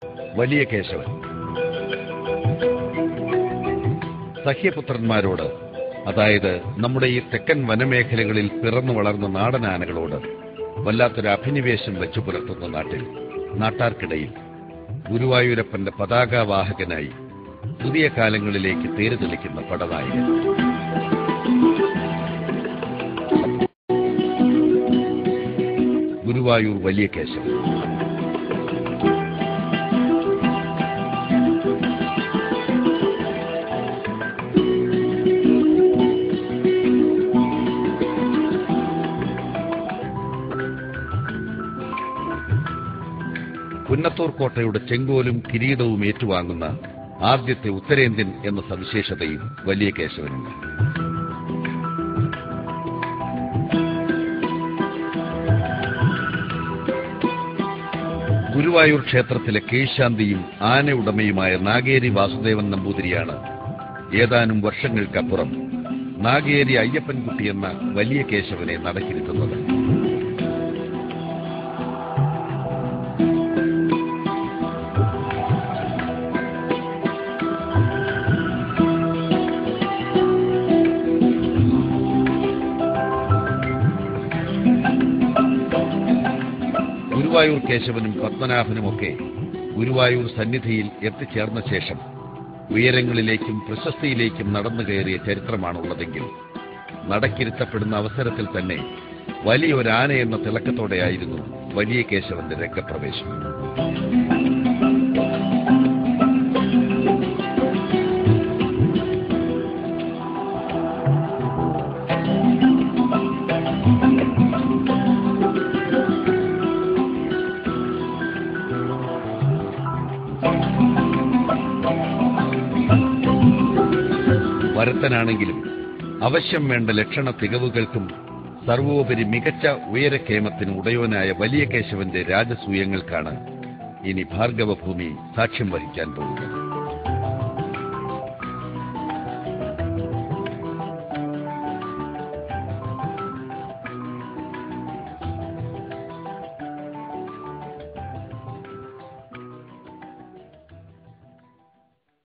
വലിയ കേശവൻ സഹ്യപുത്രന്മാരോട് അതായത് നമ്മുടെ ഈ തെക്കൻ വനമേഖലകളിൽ പിറന്നു വളർന്ന നാടനാനകളോട് വല്ലാത്തൊരു അഭിനിവേശം വെച്ചു പുലർത്തുന്ന നാട്ടിൽ നാട്ടാർക്കിടയിൽ ഗുരുവായൂരപ്പന്റെ പതാകാവാഹകനായി പുതിയ കാലങ്ങളിലേക്ക് തേര് തെളിക്കുന്ന പടനായകൻ ഗുരുവായൂർ വലിയ കേശവൻ പുന്നത്തൂർ കോട്ടയുടെ ചെങ്കോലും കിരീടവും ഏറ്റുവാങ്ങുന്ന ആദ്യത്തെ ഉത്തരേന്ത്യൻ എന്ന സവിശേഷതയും വലിയ കേശവനുണ്ട് ഗുരുവായൂർ ക്ഷേത്രത്തിലെ കീഴ്ശാന്തിയും ആനയുടമയുമായ നാഗേരി വാസുദേവൻ നമ്പൂതിരിയാണ് ഏതാനും വർഷങ്ങൾക്കപ്പുറം നാഗേരി അയ്യപ്പൻകുട്ടി എന്ന വലിയ കേശവനെ നടക്കിരുത്തുന്നത് ഗുരുവായൂർ കേശവനും പത്മനാഭനുമൊക്കെ ഗുരുവായൂർ സന്നിധിയിൽ എത്തിച്ചേർന്ന ശേഷം ഉയരങ്ങളിലേക്കും പ്രശസ്തിയിലേക്കും നടന്നു കയറിയ ചരിത്രമാണുള്ളതെങ്കിൽ നടക്കിരുത്തപ്പെടുന്ന അവസരത്തിൽ തന്നെ വലിയൊരാന എന്ന തിളക്കത്തോടെയായിരുന്നു വലിയ കേശവന്റെ രംഗപ്രവേശം വരത്തനാണെങ്കിലും അവശ്യം വേണ്ട ലക്ഷണ തികവുകൾക്കും സർവോപരി മികച്ച ഉയരക്കേമത്തിന് ഉടയോനായ വലിയ കേശവന്റെ രാജസൂയങ്ങൾക്കാണ് ഇനി ഭാർഗവഭൂമി സാക്ഷ്യം വഹിക്കാൻ പോകുന്നത്